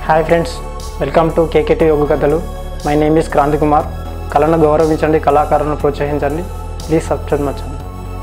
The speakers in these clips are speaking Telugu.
Hi friends welcome to KKT Yoga కథలు my name is Kranthi Kumar కళను గౌరవించండి కళాకారులను ప్రోత్సహించండి ప్లీజ్ సబ్స్క్రైబ్ మై ఛానల్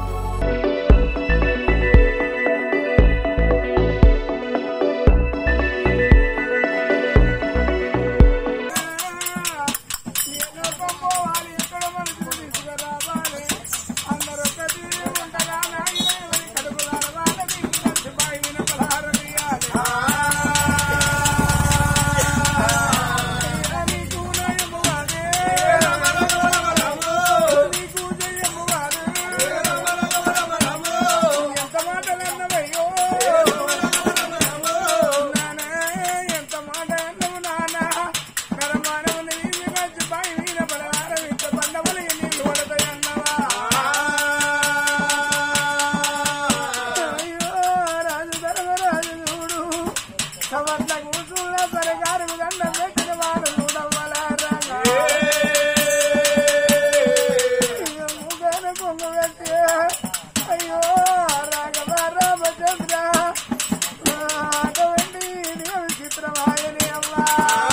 అయ్యో రాఘవ రామచంద్ర అటువంటి చిత్రమాయని అమ్మా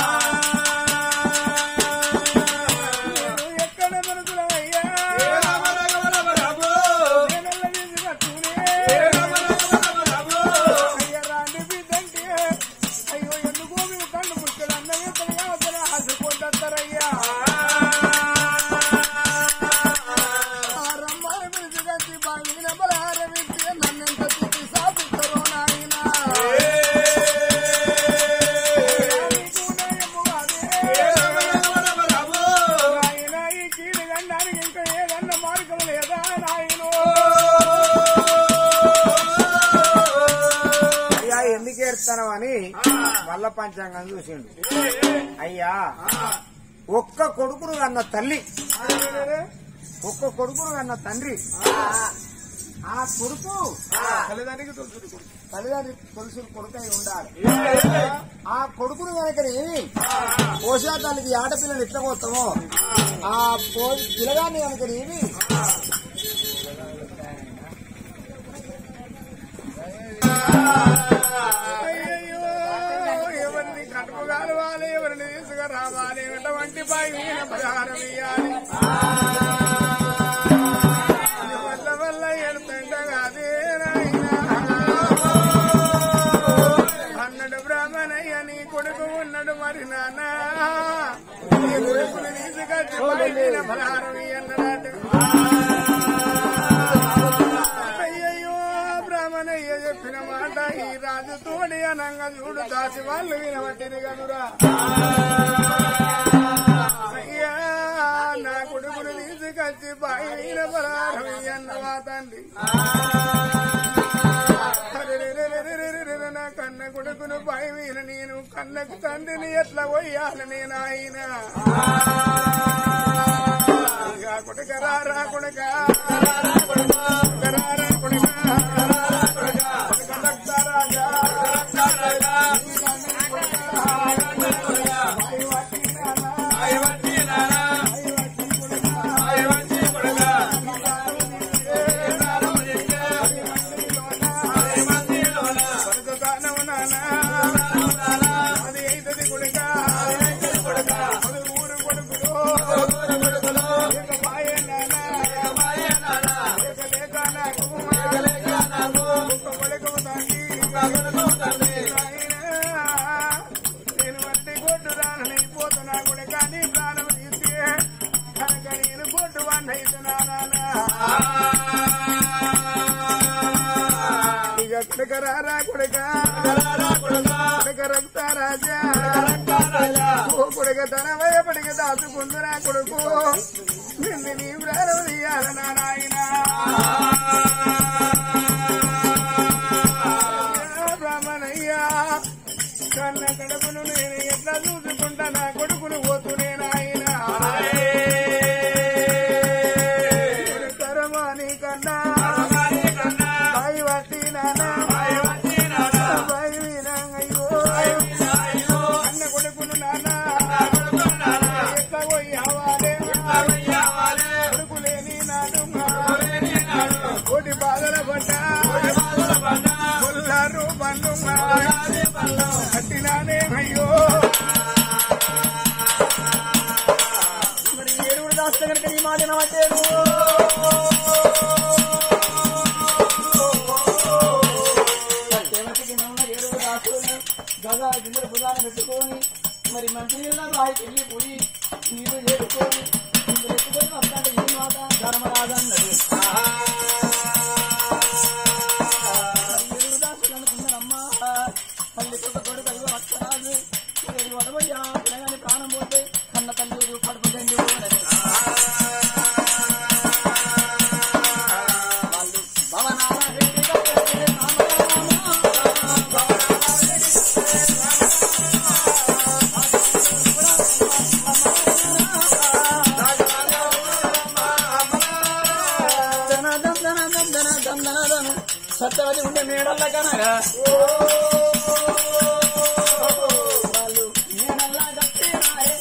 నేను ఎక్కడ మనసులయ్యా నేనెల్ల తీసుకట్టునే అయ్య రాండి బిడ్డంటే అయ్యో ఎందుకో మీరు కళ్ళు పుస్తలు అన్నవి ఎక్కడ అసలు ఆశపోతారయ్యా ఆ రమ్మాయి పిలిచి కట్టి బాగిన బలహారమిచ్చి నన్నెంత తిప్పి సాపిస్తారో నాయనా నీకు నయము అదే. నాయనా, ఈ కీడు గండానికి ఇంకా ఏదన్నా మార్గం లేదా నాయనో అయ్యా ఎందుకు ఏడుస్తాను అని వల్ల పంచాంగం చూసిండు అయ్యా ఒక్క కొడుకును కన్న తల్లి ఒక్క కొడుకును కన్న తండ్రి ఆ కొడుకు తల్లిదండ్రికి తొలుసుడు కొడుకు. తల్లిదండ్రి తొలుసులు కొడుకై ఉండాలి ఆ కొడుకును కనుక ఏమి పోషా తల్లికి ఆడపిల్లని ఎట్లా పోతామో ఆ పో పిల్లగాన్ని కనుక ఏమి అయ్యయ్యో, ఎవరిని కడుపు కాలవాలి ఎవరిని తీసుకు రావాలి ఎటువంటి పైన పరిహారం ఇయ్యాలి వల్ల వల్ల ఎడుతుండగాదే నాయనా. అన్నడు బ్రాహ్మణయ్య నీ కొడుకు ఉన్నాడు మరి నాన్న నీ కొడుకుని తీసుకొచ్చి పైన పరిహారం ఇయ్యన్నాడు అయ్యయ్యో బ్రాహ్మణయ్య చెప్పిన మాట ఈ రాజు తోడి అనంగా చూడు దాసి వాళ్ళు వినబట్టింది కదురా అయ్యా నా కొడుకును తీసుకొచ్చి బాయిన పరారం అన్నవా తండ్రి అరెరెరెరెరెరెరెరెరె, నా కన్న కొడుకును భయమీన నేను కన్నకు తండ్రిని ఎట్లా పోయాలి నేను ఆయన ఇక కొడుక రారా కొడుక రారా కొడుక రారా కొడుక కొడుక రక్తారాజా రక్తారాజా అది అయితది కొడుక అది ఊరు కొడుకులో ఇక మాయే నానా ఇక లేక నాకు ఒక్క కొడుకు తండ్రి నాయనా, నేను వట్టి కొట్టు రానని పోతున్నా కొడుక నీ ప్రాణం తీస్తే కనుక నేను కొట్టు వాడినైతున్నానా ఇక కొడుక రారా కొడుక కొడుక రక్త రాజా ఓ కొడుక తన భయపడిక దాచుకుందురా కొడుకు నిన్ను నీ ప్రాణం తీయాల నాయనా బ్రాహ్మణయ్యా కన్న కడుపును నేను ఎట్లా చూసుకుంటా నా కొడుకును పోతునే నాయన కరమాని కన్నా బాయి వట్టి నానా బాయి వినాంగయ్యో అన్న కొడుకును నానా ఎట్లా పోయి అవ్వాలే కొడుకు లేని నాడు కోటి బాధల పడ్డా కొల్లారు బండు కట్టినానే అయ్యో గింజల భుజాన పెట్టుకొని మరి మంచి నీళ్ళ బాయికి వెళ్ళిపోయి నీళ్లు చేరుకొని గింజలు ఎత్తుకొని వస్తాంటే ఈ మాట ధర్మరాజన్నది ఎదురు దాసులు అనుకున్నారమ్మా తల్లి కొత్త కొడుకు అదిగో అక్షరాజు ఇది వడవయ్యా పిల్లగాని ప్రాణం పోతే కన్న తల్లి కడుపు దండి పోనని వాళ్ళు భవనాల రెడ్డి కట్టె ధనదం ధనదం ధనదం ధనదం సత్యవతి ఉండే మేడల్ల కనగా వాళ్ళు మేడల్లా కట్టినారే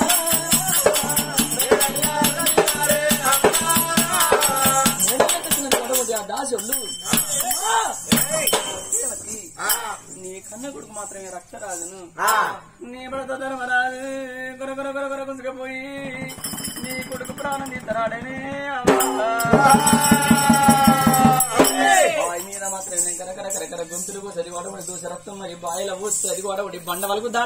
దాసుళ్ళు నీ కన్న కొడుకు మాత్రమే రక్షరాజును నీ భర్త ధర్మరాజు కొర కొర కొర కొర గుంజుకపోయి నీ కొడుకు ప్రాణం తీద్దరాడనే బాయ్ మీద మాత్రం నేను కరకర కరకర గొంతులకు సరి వడబడి దూస రక్తం మరి బాయిల ఊసి అది వడబడి బండ వరకు దాట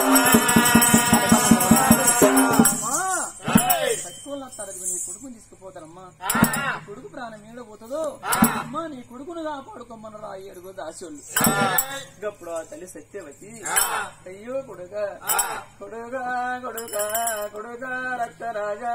పట్టుకోవాలి వస్తారు నీ కొడుకుని తీసుకుపోతారమ్మా నీ కొడుకు ప్రాణం ఏడ పోతుందో అమ్మా నీ కొడుకును కాపాడుకోమన్నారు ఆ ఏడుగో దాసోళ్ళు గప్పుడు ఆ తల్లి సత్యవతి అయ్యో కొడుక కొడుక కొడుక కొడుక రక్త రాజా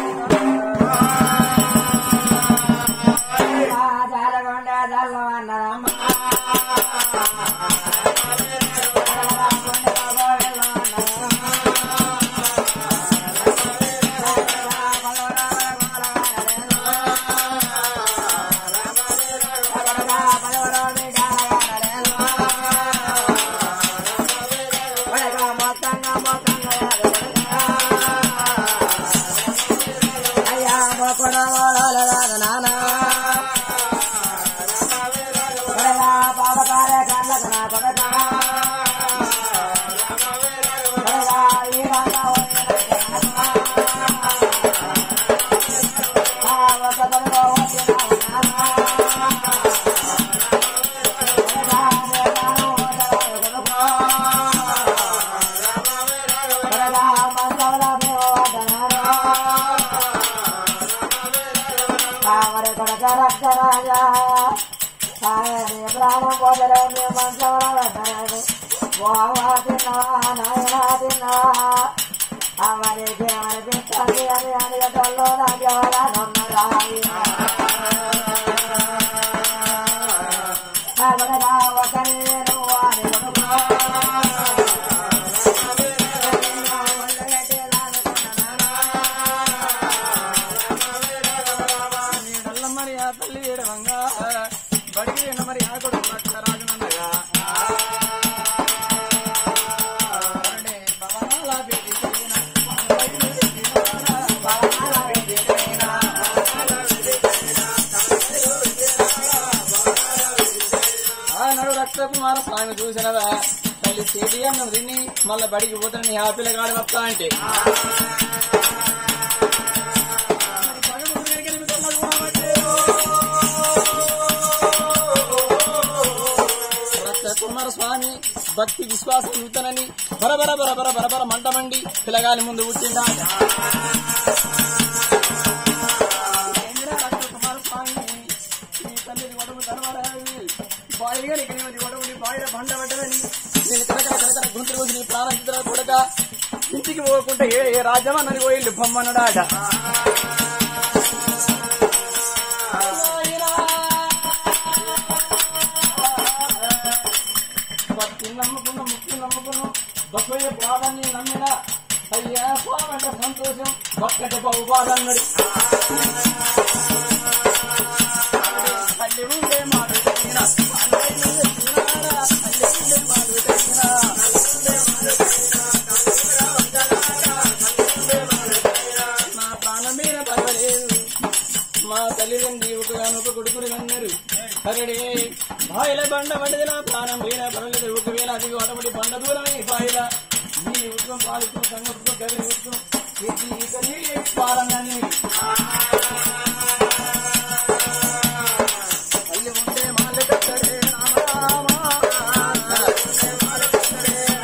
ప్రాణం పోతలే మంచంలో పెట్టలేదు బావా తిన్నావా నాయనా తిన్నావా అమరికి అనిపిస్తుంది అని అడిగటంలో నాకెవరా నమ్మరాయి అవడగా ఒకరి నువ్వు అని నీడల్ల మరి ఆ తల్లి ఏడవంగా బడికి వెళ్ళిన మరి ఆ కొడుకు రక్షరాజునన్నగా అరే భవనాల బేటి కలిగిన భవనాల బేటి కలిగిన ఆనాడు రక్త కుమార స్వామి చూసినవా తల్లి చేతి అన్నం తిని మళ్ళా బడికి పోతాను నీ ఆ పిల్లగాడు వస్తా అంటే మరి పగలు దగ్గరికి రక్త కుమార స్వామి భక్తి విశ్వాసం నూతనని బరబర బరబర బరబర మంటమండి పిల్లగాలి ముందు పుట్టిండా ఏందిరా రక్త కుమార స్వామి నీ తల్లిని గొడవ తనవరాయి బాయిగా నీకు నీ గొడవని బాయిల బండ పడ్డదని నేను కరకర కరకర గుంతులు కోసి నీ ప్రాణం చిత్ర కొడక ఇంటికి పోకుండా ఏ ఏ రాజ్యమన్నది పోయి బొమ్మన్నాడాట భక్తి నమ్ముకున్న ముక్తి నమ్ముకున్న బొక్కయ్య పాదాన్ని నమ్మిన అయ్యా స్వామంట సంతోషం బొక్కట బహుపాదన్నది తల్లి ఉండే మాట తగిన అన్నయ్య తెచ్చినాడా? తల్లి ఉండే మాట తగిన నా ప్రాణం మీద పర్వాలేదు మా తల్లిదండ్రి ఒకగానొక కొడుకుని అన్నారు అరడే బాయిల బండ పడ్డది నా ప్రాణం పోయిన పర్వాలేదు ఒకవేళ అది అటువంటి బండ దూరమే బాయిల నీ ఉత్వం పాలుతూ సంగతుతో గదిలి ఉత్వం పారంగానే తల్లి ఉంటే మాల కట్టడే రామ రామ. తల్లి ఉంటే మాల కట్టడే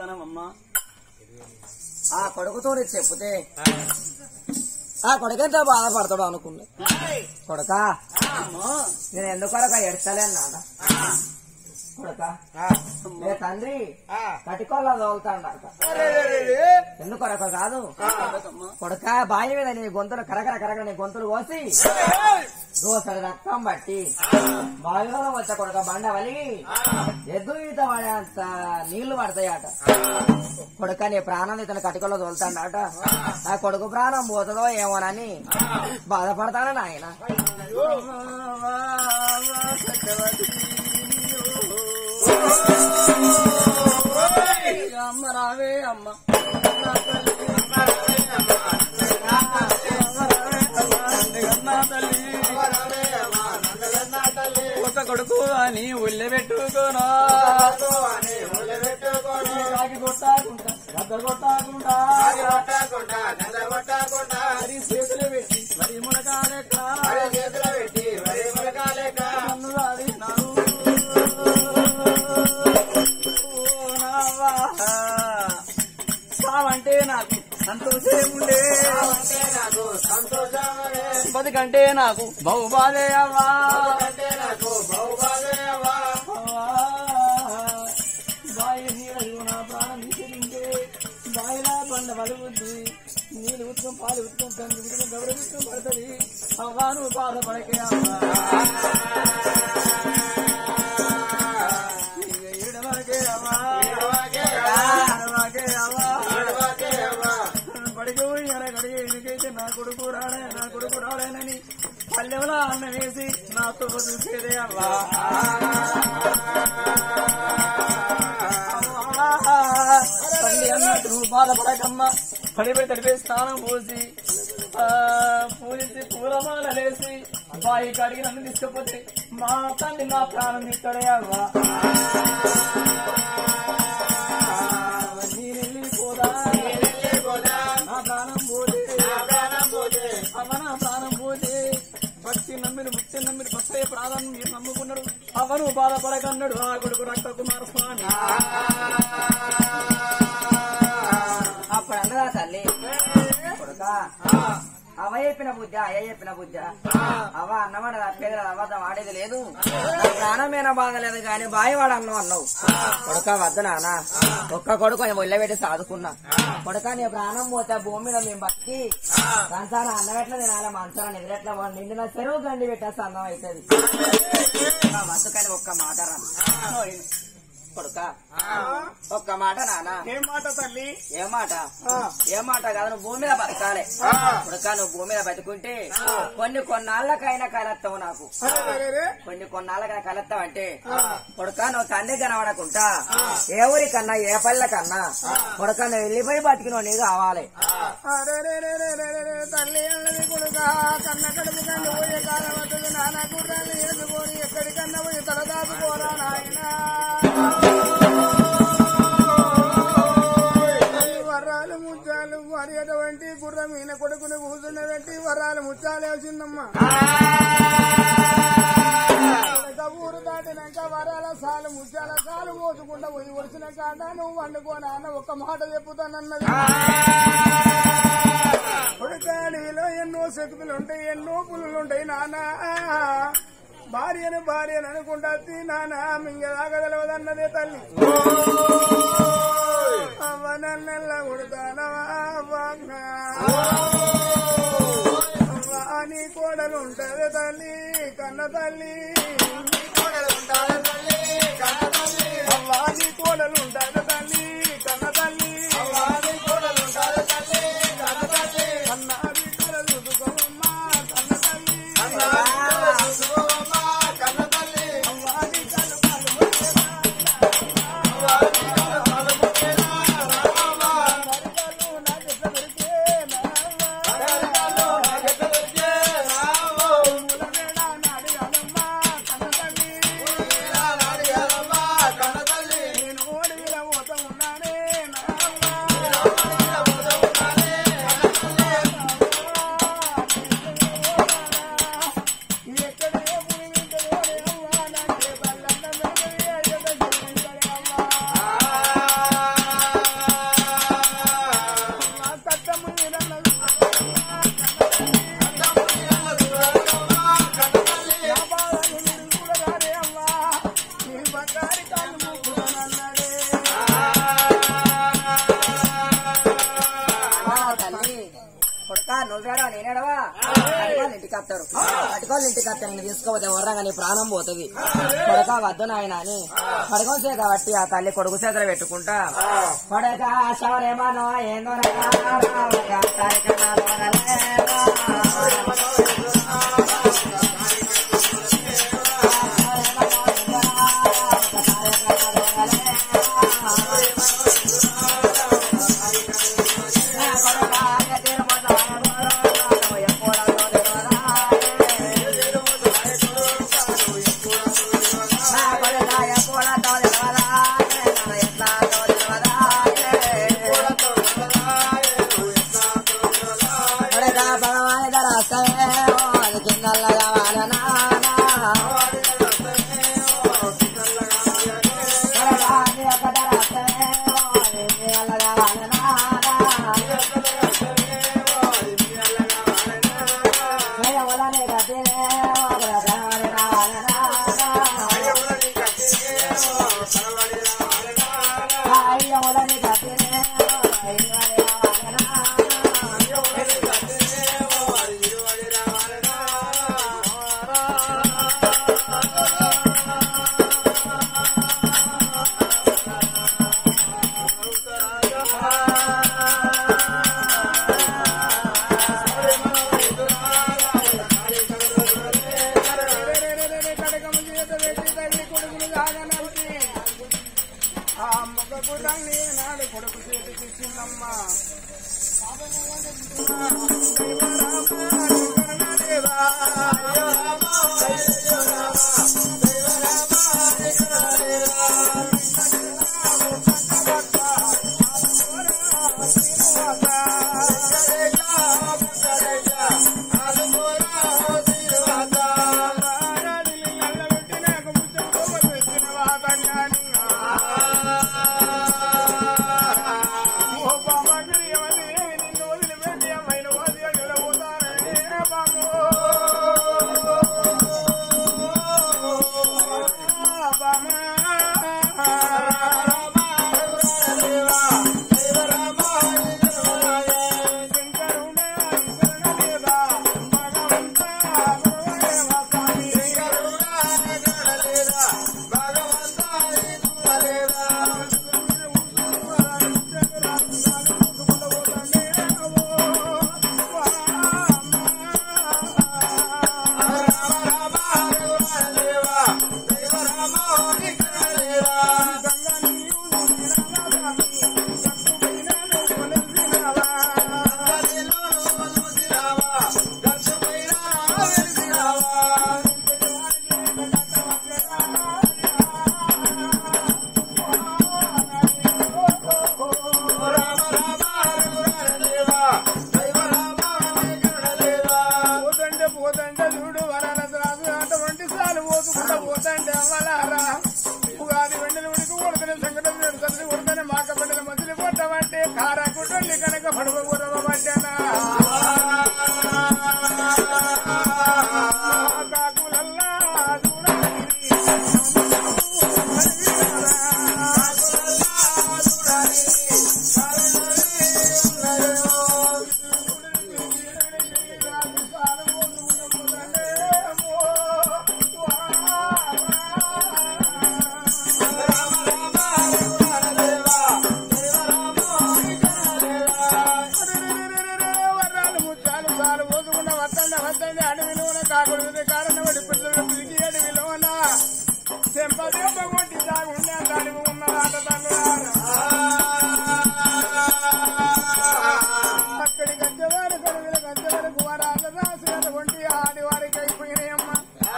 ప్రాణం అమ్మా ఆ కొడుకుతో చెప్తే ఆ కొడుకెంత బాధపడతాడు అనుకున్నా కొడక అమ్మా నేను ఎందుకొరక ఎడతలేను నాన్న కొడక లే తండ్రి కటికొల్ల తోలుతాడట ఎందుకొరక కాదు అమ్మా కొడక బావి మీద నీ గొంతులు కరకర కరకర నీ గొంతులు కోసి దోసరి రక్తం బట్టి బావిలో వచ్చే కొడక బండ వలిగి ఎద్దు ఈత పడేంత నీళ్లు పడతాయట కొడుక నీ ప్రాణం ఇతను కటికల్లో తోలుతాడట నా కొడుకు ప్రాణం పోతుందో ఏమోనని బాధపడతాను నాయన అమ్మ రావే అమ్మ కొత్త కొడుకు అని ఉల్లె పెట్టుకోనా రాగి కొట్టాకుంటా గద్ద కొట్టాకుంటా మరి చేతులు పెట్టి మరి మునకాలెక్క నన్ను రాదినారు. ఓ నావా. సావంటే నాకు సంతోషం ఉండే బతుకంటే నాకు బహుబాధే అవ్వా బాయి నీళ్ళు నా ప్రాణం విసిరింటే బాయిలా బండ వలుగుద్ది నీళ్ళు ఉత్తుకం పాలు ఉత్తుకం కంది ఉత్తుకం గౌరవ ఉత్తుకం పడుతుంది అవ్వాను బాధపడకే అవ్వా ఈడవకే అవ్వా ఈడవకే అవ్వా పడికి పోయి అరగడి ఎందుకైతే నా కొడుకు రాడే నా కొడుకు రాడేనని పల్లెంలో అన్న వేసి నాతో చూసేదే అవ్వా తల్లి అన్నట్టు నువ్వు బాధపడకమ్మా పడిపోయి తడిపే స్నానం పోసి ఆ, పూజించి పూలమాల వేసి బాయి కాడికి నన్ను తీసుకపోతే మా తండ్రి నా ప్రాణం ఇక్కడే అవ్వా నీరెళ్ళిపోదా నా ప్రాణం పోతే అమ్మ నా ప్రాణం పోతే భక్తి నమ్మిన ముక్తి నమ్మిన భక్తయ్య ప్రాణం మీరు నమ్ముకున్నాడు అవను బాధపడకన్నాడు ఆ కొడుకు రక్త కుమార స్వామి అప్పుడు అన్నదా తల్లి కొడుక అవ చెప్పిన బుద్ధ అయ్య చెప్పిన బుద్ధ అవ అన్నమాట తప్పేది అబద్ధం ఆడేది లేదు నా ప్రాణమేనా బాగలేదు కానీ బాయివాడు అన్నావు అన్నావు కొడుక వద్దు నాన్న ఒక్క కొడుకు ఒళ్ళబెట్టి సాదుకున్నా కొడుక నీ ప్రాణం పోతే భూమి మీద మేము బతికి సంసారం అన్నం ఎట్లా తినాలి మంచాల నిద్రెట్లా నిండిన చెరువు గండి పెట్టేస్తే అన్నం అవుతుంది బతుకని ఒక్క మాట రా కొడుక ఒక్క మాట నాన్న ఏం మాట తల్లి ఏ మాట ఏ మాట కాదు నువ్వు భూమి మీద బతకాలి కొడుక నువ్వు భూమి మీద బతుకుంటే కొన్ని కొన్నాళ్ళకైనా కలెత్తావు నాకు కొన్ని కొన్నాళ్ళకైనా కలెత్తావు అంటే కొడుక నువ్వు తండ్రి కనబడకుంటా ఏ ఊరికన్నా ఏ పల్లెకన్నా కొడుక నువ్వు వెళ్ళిపోయి బతికినో నీకు కావాలి అరెరెరెరెరెరెరె, తల్లి అన్నది కొడుక కన్న కడుపు కన్ను పోయే కాలం వద్దకు నానా గుర్రాన్ని ఎదుకొని ఎక్కడికన్నా పోయి తలదాచుకోరా నాయనా తల్లి వరాలు ముచ్చాలు మరి అటువంటి గుర్రం ఈయన కొడుకుని కూర్చున్నటువంటి వరాలు ముచ్చాలే వచ్చిందమ్మా కొడుక ఊరు దాటినాక వరాల సాలు ముచ్చాల సాలు మోసుకుంటా పోయి వచ్చిన కాడ నువ్వు వండుకో నాన్న ఒక్క మాట చెప్పుతానన్నది కొడుక అడవిలో ఎన్నో శక్తులు ఉంటాయి ఎన్నో పులులు ఉంటాయి నానా భార్యను భార్యను అనుకుంటా నాన్న మింగదాకా తెలియదన్నదే తల్లి అవ్వ నన్నెల్ల కొడతానవా అవ్వ అవ్వ నీ కోడలు ఉంటది తల్లి కన్న తల్లి అవ్వ నీ కోడలు ఉంటది తల్లి కన్న తల్లి కన్న బిడ్డలు చూసుకోమ్మా కన్న తల్లి అవ్వ నీ కళ్ళు కాళ్ళు ముట్టేనా? మరికలు నాకెట్ల దొరికేనా? మూలమేడ నాడిగానమ్మా ఉంటాడా నేనేడవా పట్టుకోవాలి ఇంటికి వస్తారు పట్టుకోవాలి ఇంటికి వస్తారు నేను తీసుకోపోతే వర్రంగా నీ ప్రాణం పోతుంది కొడక వద్దు నాయన అని పడుకోని చేత బట్టి ఆ తల్లి కొడుకు చేతులు పెట్టుకుంటా కొడక శౌర్యమనో ఏందో భగవాన్ ధర కిందల్లగా వాళ్ళనా కడకము చేత పెట్టి తల్లి కొడుకులు కాగనంపి ఆ మొగ గుర్రాన్ని నాడు కొడుకు చేతికి ఇచ్చిందమ్మా పోతంటే పోతంటే చూడు వరాల రాజు అటువంటి సాలు పోతుకుంటా పోతంటే అవ్వలారా ఉగాది వెంటనే ఉడికి కొడుకునే సంకటం నేను తల్లి కొడుకునే మాక బిడ్డల మధ్యలో కొట్టమంటే కారా కుట్రల్ని కనుక పడుక కూరవబట్టానా కాకులల్లా వర్రాలు ముత్యాలు సాలు పోసుకున్న వత్తండ వత్తండి అడవిలోన కాకుడు కారణ పడి పిల్లలు పిలికి అడవిలోన చెంప దెబ్బ కొట్టి తాగుండే అంత అడవి ఉన్న ఆట అక్కడి గద్దెవారు కడుగుల గద్దెవరకు వరాల రాసు వంటి ఆడివారికి అయిపోయినాయమ్మ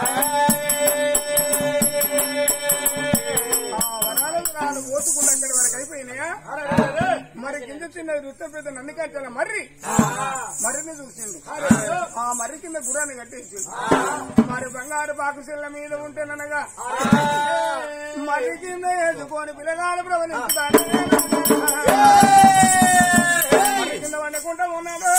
ఆ వరాలు రాళ్ళు పోసుకున్న అక్కడి వరకు అయిపోయినాయా మరి కింద చిన్న రుత్త పెద్ద నన్ను కట్టాల మర్రి మర్రిని చూసిండు ఆ మర్రి కింద గుడాన్ని కట్టేసిండు మరి బంగారు పాకుశిల్ల మీద ఉంటేననగా మర్రి కింద ఎదుకొని పిల్లగాడు ప్రవలించుతాడు మర్రి కింద వండుకుంటా ఉన్నాడు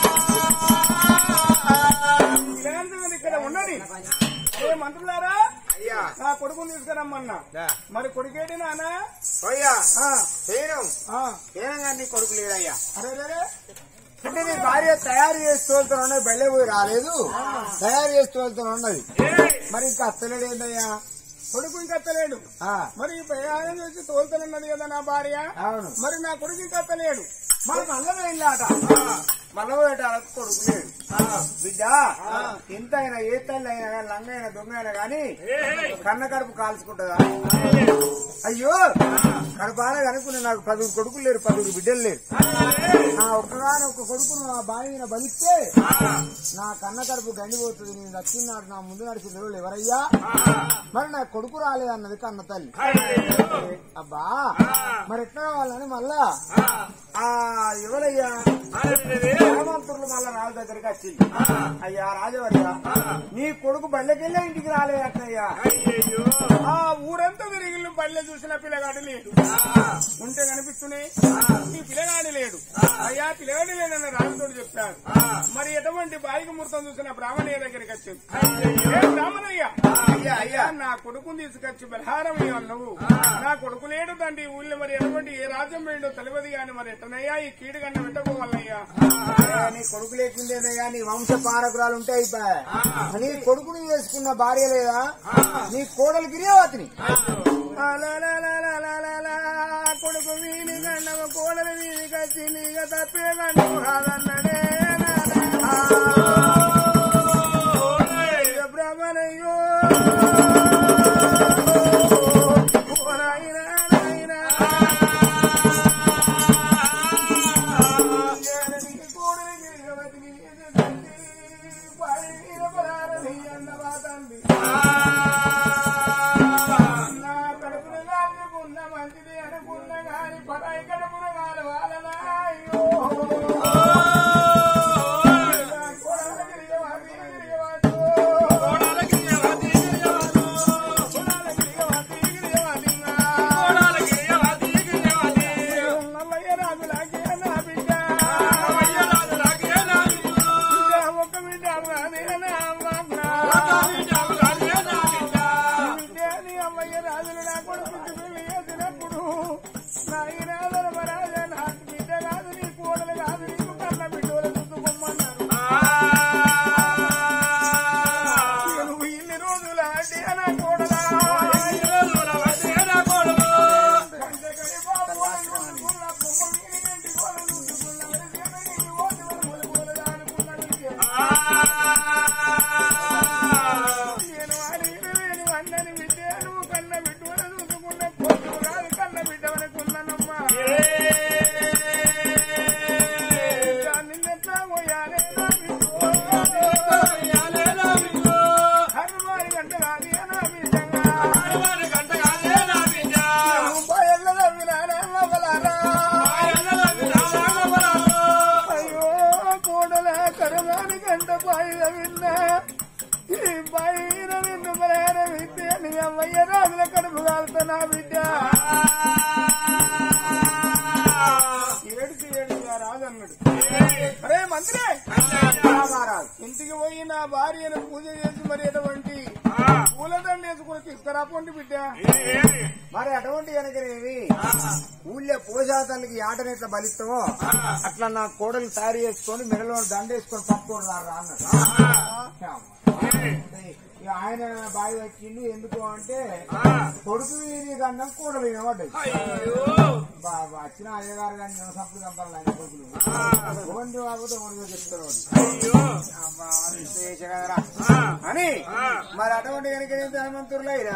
ఇలాంటి ఇక్కడ ఉన్నది ఏ మంత్రులారా అయ్యా నా కొడుకుని తీసుకురమ్మన్నా దా. మరి కొడుకేటి నానా పోయ్యా ఆ, చేయను ఆ, ఏనంగా నీ కొడుకు లేదయ్యా అరే రే, రే. అంటే నీ భార్య తయారు చేసి తోలుతున్నది బెళ్ళే పోయి రాలేదు తయారు చేసి తోలుతున్నది మరి ఇంకా అత్తలేడు ఏందయ్యా కొడుకు ఇంకా అత్తలేడు ఆ, మరి ప్రయాణం చేసి తోలుతున్నది కదా నా భార్య అవును మరి నా కొడుకు ఇంకా అత్తలేడు మరి మళ్ళీ వెళ్ళాట మళ్ళీ పోయేటాలకు కొడుకు లేడు బిడ్డ ఇంత అయినా ఏ తల్లి అయినా కానీ లంగ అయినా దొంగ అయినా కానీ కన్న కడుపు కాల్చుకుంటుందా అయ్యో కడుపాన కనుక్కుని నాకు పదుగురు కొడుకులు లేరు పదుగురు బిడ్డలు లేరు నా ఒక్కగానే ఒక కొడుకును నా బావి మీద బలిస్తే నా కన్న కడుపు గండిపోతుంది నేను నచ్చినాడు నా ముందు నడిచిన రోజులు ఎవరయ్యా మరి నా కొడుకు రాలేదన్నది కన్న తల్లి అబ్బా మరి ఎట్లా కావాలని మళ్ళా ఆ ఎవరయ్యా హనుమంతుడు మళ్ళా రాజు దగ్గరికి వచ్చింది అయ్యా రాజవర్య నీ కొడుకు బళ్ళకెళ్ళే ఇంటికి రాలేదట్టయ్యా ఆ ఊరంతా తిరిగి బల్లె చూసిన పిల్లగాడు లేడు ఉంటే కనిపిస్తున్నాయి ఈ పిల్లగాడి లేడు అయ్యా పిల్లగాడి లేడని రాజుతో చెప్పాడు మరి ఎటువంటి బాయికి ముహూర్తం చూసిన బ్రాహ్మణయ్య దగ్గరికి వచ్చింది ఏ బ్రాహ్మణయ్య అయ్యా అయ్యా నా కొడుకుని తీసుకొచ్చి బలహారం నువ్వు నా కొడుకు లేడు తండ్రి ఊళ్ళో మరి ఎటువంటి ఏ రాజ్యం వేయడో తెలియదు గాని మరి ఎట్టనయ్యా ఈ కీడు కన్నా పెట్టబోవాలయ్యా అయ్యా, నీ కొడుకు లేకుండేనయ్యా నీ వంశ పారకురాలు ఉంటే అయిపోయా నీ కొడుకుని చేసుకున్న భార్య లేదా నీ కోడలు గిరియావతిని అలలలలలలలా, కొడుకు వీని గండవ కోడల వీని కచ్చి నీగ తప్పే గండు కాదన్నదే బ్రహ్మణయ్యో ఓ నాయనా, నాయనా. జననికి కోడలి గిరిగవతిని ఎదురుంది, పై మీద పరారని అన్నవా తండ్రి. నా కడుపున కాల్చుకున్న మంచిది అనుకున్న గాని పరాయి కడుపున కాలవాలనా అయ్యో. నా కోడల గిరిగవతి, గిరిగవతి. కోడల గిరిగవతి, గిరిగవతి. నల్లయ్య రాజులాగే నా బిడ్డ. బిడ్డ ఒక్క బిడ్డ అవ్వదే నా అమ్మ. విద్యాని అమ్మయ్య రాజులు నా కొడుకు పెళ్లి చేసినప్పుడు నాయన ధర్మరాజ నాకు బిడ్డ కాదు నీ కోడలు కాదు నీకు కన్న బిడ్డలు చూసుకోమన్నారు నువ్వు ఇన్ని రోజుల అంటే నా కోడలా కంటకడి బాబు అనుకున్న బొమ్మ మీద ఇంటి కోడలు చూసుకున్న వెలిసేన నీ ఓటు వరములు కోలదా అనుకున్నాడు నేను అడిగిన నేను అన్నని బిడ్డ నువ్వు కన్న బిడ్డ చూసుకున్న పొద్దు కాదు కన్న బిడ్డ అనుకున్నానమ్మా నిన్నెట్లా పోయాలే నా బిడ్డ హనుమాని గంట కాదు నా బిడ్డంగా బయళ్ళ నవ్వినారా నవ్వలారా అయ్యో కోడల కరమాని గంట బాయిల విన్నా ఈ బాయిన నిన్ను బలహర విద్య నీ అమ్మయ్య రాజుల కడుపు కాలుతా నా బిడ్డ ఏడుచి ఏడుగా రాజు అన్నాడు అరే మంత్రి మహారాజు ఇంటికి పోయి నా భార్యను పూజ చేసి మరి ఎటువంటి పూలదండ వేసుకుని తీసుకురాపోండి బిడ్డ మరి అటువంటి కనుకనేవి ఊళ్ళో పోషాతలకి ఆటను ఎట్లా బలిస్తామో అట్లా నా కోడలు తయారు చేసుకొని మెడలో దండ వేసుకొని పట్టుకోడు రా అన్నాడు ఇక ఆయన బావి వచ్చింది ఎందుకు అంటే కొడుకు వీధి గండం కూడలు వినబడ్డాయి బా- బా- వచ్చిన అయ్యగారు కానీ సప్పుడు చంపాలి ఆయన కొడుకులు ఓన్లీ కాకపోతే ఓన్గా చెప్తారు వాడు. అబ్బా, ఇంత చేసే కదరా. అని మరి అటువంటి కనుక హనుమంతురులైనా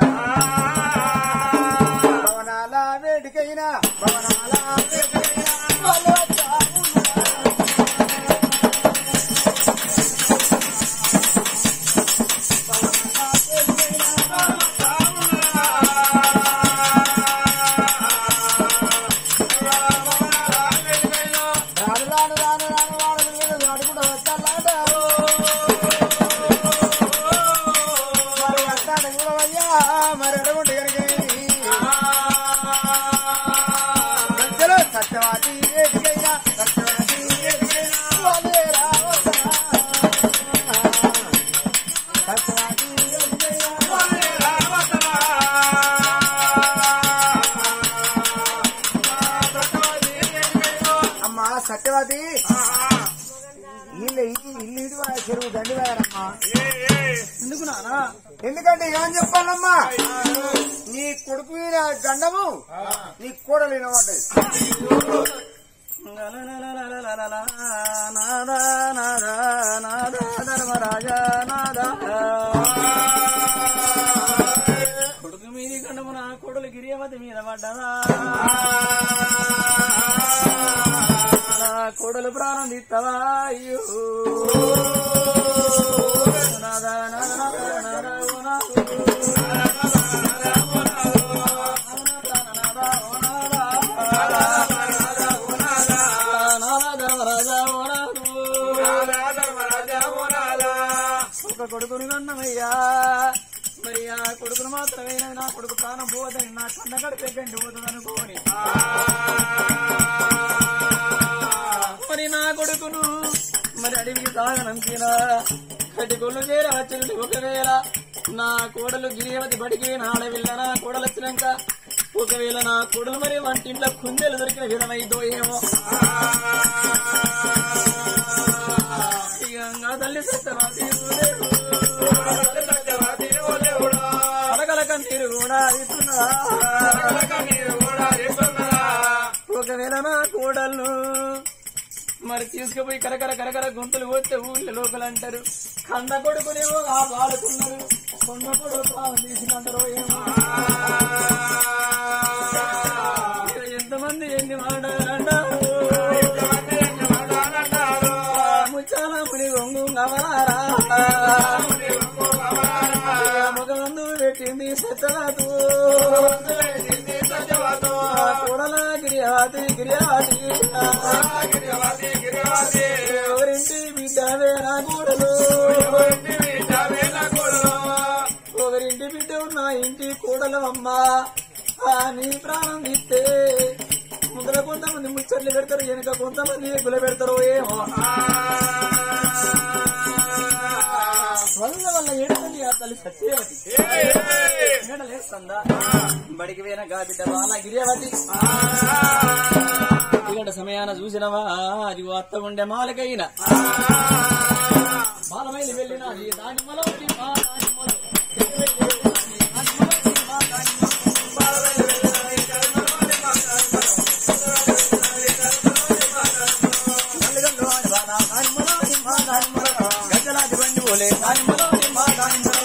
భవనాల వేడికైనా భవనాల వేడికైనా వాళ్ళు వచ్చారు. రాను రాను రాను రాను రాను వీళ్ళు వాడుకుంటూ వస్తారట. మరి వస్తాడు చూడవయ్యా మరి ఎడగొండి కనుక మధ్యలో సత్యవాది వేదికైన సత్యవతి ఇల్లు ఇల్లు ఇటు వా- చెరువు దండి వారమ్మా ఎందుకు నానా ఎందుకంటే ఏమని చెప్పాలమ్మా నీ కొడుకు మీద గండము నీ కూడలు వినబడ్డది నాదా నాదా నాదా ధర్మరాజా నాదా కొడుకు మీది కండము నా కొడులు గిరియవతి మీద పడ్డదా నా కొడులు ప్రాణం తీస్తావా అయ్యో నాదా నాదా నాదా ఓ ఒక కొడుకుని కన్నమయ్యా మరి ఆ కొడుకును మాత్రమే నా కొడుకు ప్రాణం పోదని నా కన్న గడిపే గండి పోతుంది అనుకోని మరి నా కొడుకును మరి అడవికి తాగనంతినా కటికొల్లు చేరి వచ్చి ఒకవేళ నా కోడలు గిరియవతి బడికి నాడవిల్ల నా కోడలు వచ్చినాక ఒకవేళ నా కోడలు మరి వంటింట్లో కుందెలు దొరికిన విధమైదో ఏమో ఇక నా తల్లి సత్యవతి కలకల కన్నీరు కూడా ఇస్తున్నా ఒకవేళ నా కోడళ్ళు మరి తీసుకుపోయి కరకర కరకర గుంతలు పోతే ఊళ్ళో లోకలు అంటారు కంద కొడుకునేమో ఆ వాడుకున్నారు కొండ కొడుకు ప్రాణం తీసినంటారో ఏమో ఇక ఎంతమంది ఎన్ని మాట్లాడారు ముచ్చాల ముని గొంగు గవరారా ముఖమందు పెట్టింది సత్యవాదు కూడల గిరియాతి గిరియాతి ఎవరింటి బిడ్డవే నా కూడలు ఒకరింటి బిడ్డ ఉన్న ఇంటి కూడలు అమ్మ ఆ నీ ప్రాణం ఇస్తే ముందర కొంతమంది ముచ్చట్లు పెడతారు వెనుక కొంతమంది గుల పెడతారు ఏమో వల్ల వల్ల ఏడవల్లి ఆ తల్లి సత్యవతి ఏడలేస్తుందా బడికి పోయిన గా బిడ్డ బాల గిరియవతి ఇక్కడ సమయాన చూసినవా అది అత్త ఉండే మాలకైన బాలమైలి వెళ్ళిన అది దానిమ్మలో ఉంది, మా దానిమ్మలో. నల్లిగల్లో ఆడి బాల, దానిమ్మలో ఉంది, మా దానిమ్మలో. గజ్జలాది బండి పోలే దానిమ్మలో ఉంది, మా దానిమ్మలో.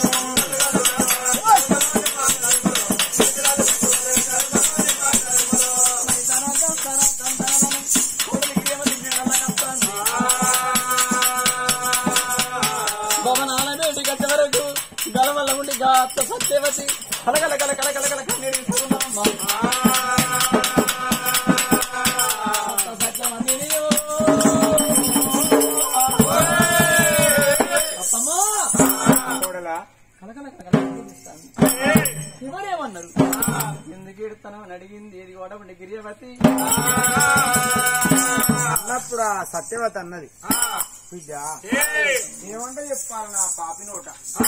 భవనాల బేటి గచ్చ వరకు గలవల్ల ఉండి గాత్త సత్యవతి కలగల కల కల కల కల కన్నీరు తీసుకున్నామ్మ. సత్యవతినియో. అత్తమ్మా. కూడలా కలకల కలకల కన్నీరు తీస్తాను. ఎవరేమన్నారు ఎందుకు ఎడుతాను అని అడిగింది ఏది ఓడబండి గిరియవతి అన్నప్పుడు ఆ సత్యవతి అన్నది బిడ్డ ఏమంటే చెప్పాలి నా పాపి నోట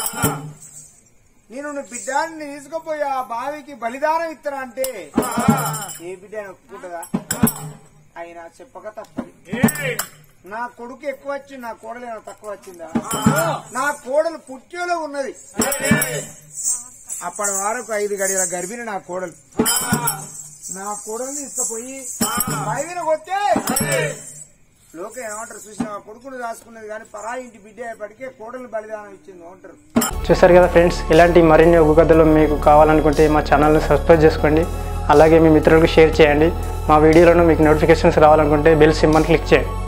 నేను నువ్వు బిడ్డాన్ని తీసుకుపోయి ఆ బావికి బలిదానం ఇస్తాను అంటే ఏ బిడ్డ అని ఒప్పుకుంటుందా అయినా చెప్పక తప్పది నా కొడుకు ఎక్కువ వచ్చింది నా కోడలు ఏమైనా తక్కువ వచ్చిందా నా కోడలు పుట్టిలో ఉన్నది అప్పటి వరకు ఐదు గడియల గర్భిణి నా కోడలు నా కోడల్ని తీసుకుపోయి పైన కొట్టే లోక ఏమంటారు చూసిన కొడుకును రాసుకున్నది కానీ పరాయి ఇంటి బిడ్డ అయ్యేపటికే కోడలు బలిదానం ఇచ్చింది అంటారు చూసారు కదా ఫ్రెండ్స్ ఇలాంటి మరిన్ని ఒగ్గు కథలు మీకు కావాలనుకుంటే మా ఛానల్ని సబ్స్క్రైబ్ చేసుకోండి అలాగే మీ మిత్రులకు షేర్ చేయండి మా వీడియోలను మీకు నోటిఫికేషన్స్ రావాలనుకుంటే బెల్ సింబల్ క్లిక్ చేయండి